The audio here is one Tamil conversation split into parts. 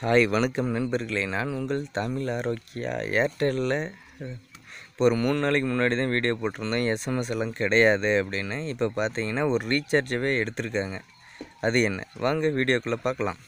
ஹாய் வணக்கம் நண்பர்களே நான் உங்கள் தமிழ் ஆரோக்கியா ஏர்டெல்லில் இப்போ ஒரு மூணு நாளைக்கு முன்னாடி தான் வீடியோ போட்டிருந்தோம் எஸ்எம்எஸ் எல்லாம் கிடையாது அப்படின்னு இப்போ பார்த்தீங்கன்னா ஒரு ரீசார்ஜவே எடுத்திருக்காங்க அது என்ன வாங்க வீடியோக்குள்ளே பார்க்கலாம்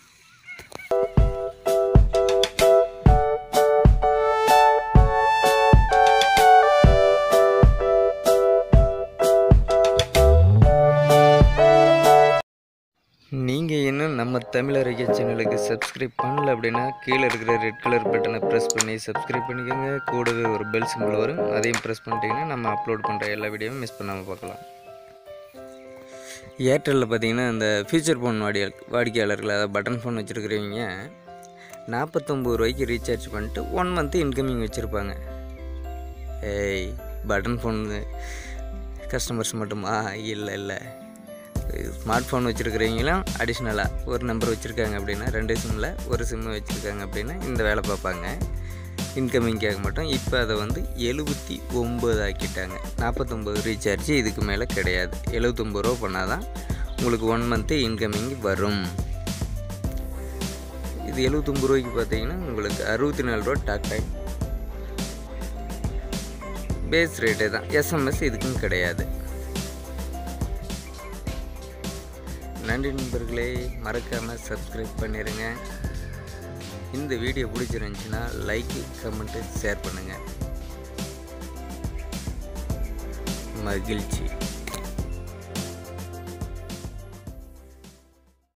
நீங்கள் இன்னும் நம்ம தமிழ் அறிக்கை சேனலுக்கு சப்ஸ்கிரைப் பண்ணல அப்படின்னா கீழே இருக்கிற ரெட் கலர் பட்டனை ப்ரெஸ் பண்ணி சப்ஸ்கிரைப் பண்ணிக்கோங்க கூடவே ஒரு பெல் சிம்பிள் வரும் அதையும் ப்ரெஸ் பண்ணிட்டீங்கன்னா நம்ம அப்லோட் பண்ணுற எல்லா வீடியோவும் மிஸ் பண்ணாமல் பார்க்கலாம் ஏர்டெல்லில் பார்த்தீங்கன்னா இந்த ஃபியூச்சர் ஃபோன் வாடிய வாடிக்கையாளர்கள் அதாவது பட்டன் ஃபோன் வச்சுருக்கிறவங்க நாற்பத்தொம்பது ரூபாய்க்கு ரீசார்ஜ் பண்ணிட்டு ஒன் மந்த்து இன்கமிங் வச்சுருப்பாங்க ஏய் பட்டன் ஃபோன் கஸ்டமர்ஸ் மட்டுமா இல்லை இல்லை ஸ்மார்ட் ஃபோன் வச்சுருக்கிறவங்களும் அடிஷ்னலாக ஒரு நம்பர் வச்சுருக்காங்க அப்படின்னா ரெண்டு சிம்மில் ஒரு சிம்மு வச்சுருக்காங்க அப்படின்னா இந்த வேலை பார்ப்பாங்க இன்கமிங்காக மட்டும் இப்போ அதை வந்து எழுபத்தி ஒம்பது ஆக்கிட்டாங்க நாற்பத்தொம்பது ரீசார்ஜ் இதுக்கு மேலே கிடையாது எழுபத்தொம்பது ரூபா பண்ணால் தான் உங்களுக்கு ஒன் மந்த்து இன்கமிங் வரும் இது எழுபத்தொம்பது ரூபாய்க்கு பார்த்தீங்கன்னா உங்களுக்கு அறுபத்தி நாலு ரூபா டாக் டைம் பேஸ் ரேட்டே தான் எஸ்எம்எஸ் இதுக்கும் கிடையாது நன்றி நண்பர்களே மறக்காமல் சப்ஸ்கிரைப் பண்ணிடுங்க இந்த வீடியோ பிடிச்சிருந்துச்சின்னா லைக்கு கமெண்ட்டு ஷேர் பண்ணுங்கள் மகிழ்ச்சி